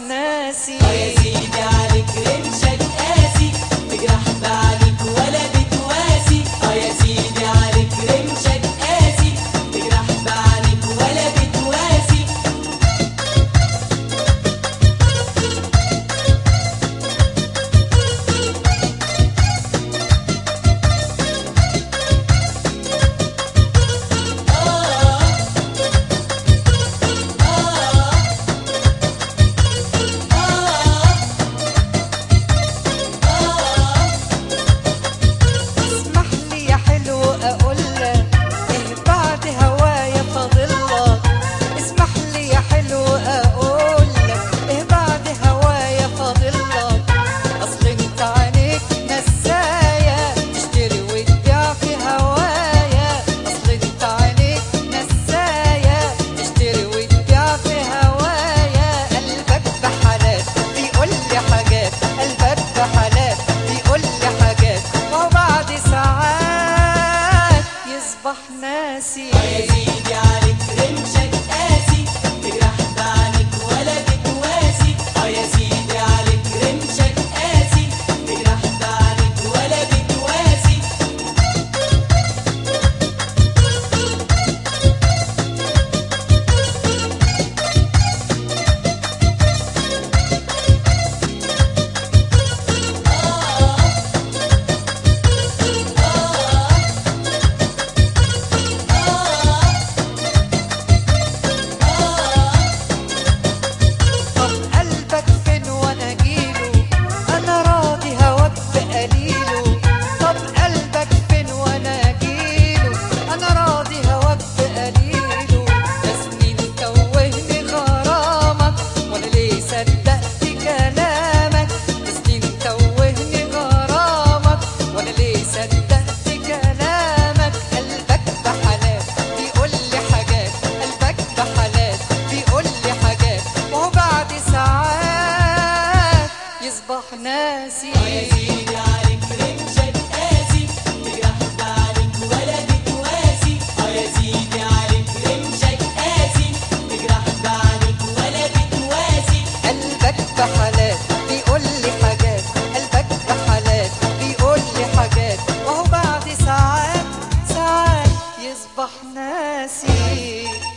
ناسي يا سيدي عليك رمشك قاسي تجرح بعليك ولا بتواسي اه يا سيدي عليك رمشك قاسي تجرح بعليك ولا بتواسي اسمح لي يا حلو اقول لك ايه بعد هوايا فاضلك اسمح لي يا حلو اقول لك ايه بعد هوايا فاضلك اصل انت عينيك نسايا تشتري وتبيع في هوايا اصل انت عينيك نسايا تشتري وتبيع في هوايا قلبك بحالات بيقول لي حاجات قلبك بحالات بيقول لي حاجات وبعد ساعات يصبح ناسي يا سيدي عليك رمشك قاسي تجرح بعليك ولا بتواسي اه يا سيدي عليك رمشك قاسي تجرح بعليك ولا بتواسي طب قلبك فين وانا اجيله انا راضي هواك بقليله طب قلبك فين وانا اجيله انا راضي هواك بقليله ده سنين توهني غرامك وانا ليه صدقت كلامك ده سنين توهني غرامك وانا ليه صدقت كلامك قلبك بحالات بيقول لي حاجات قلبك بحالات بيقول لي حاجات وهو بعد ساعات يصبح ناسي يا سيدي عليك رمشك قاسي تجرح بعليك ولا بتواسي اه يا سيدي عليك رمشك قاسي تجرح بعليك ولا بتواسي قلبك بحالات بيقول لي حاجات قلبك بحالات بيقول لي حاجات وهو بعد ساعات ساعات يصبح ناسي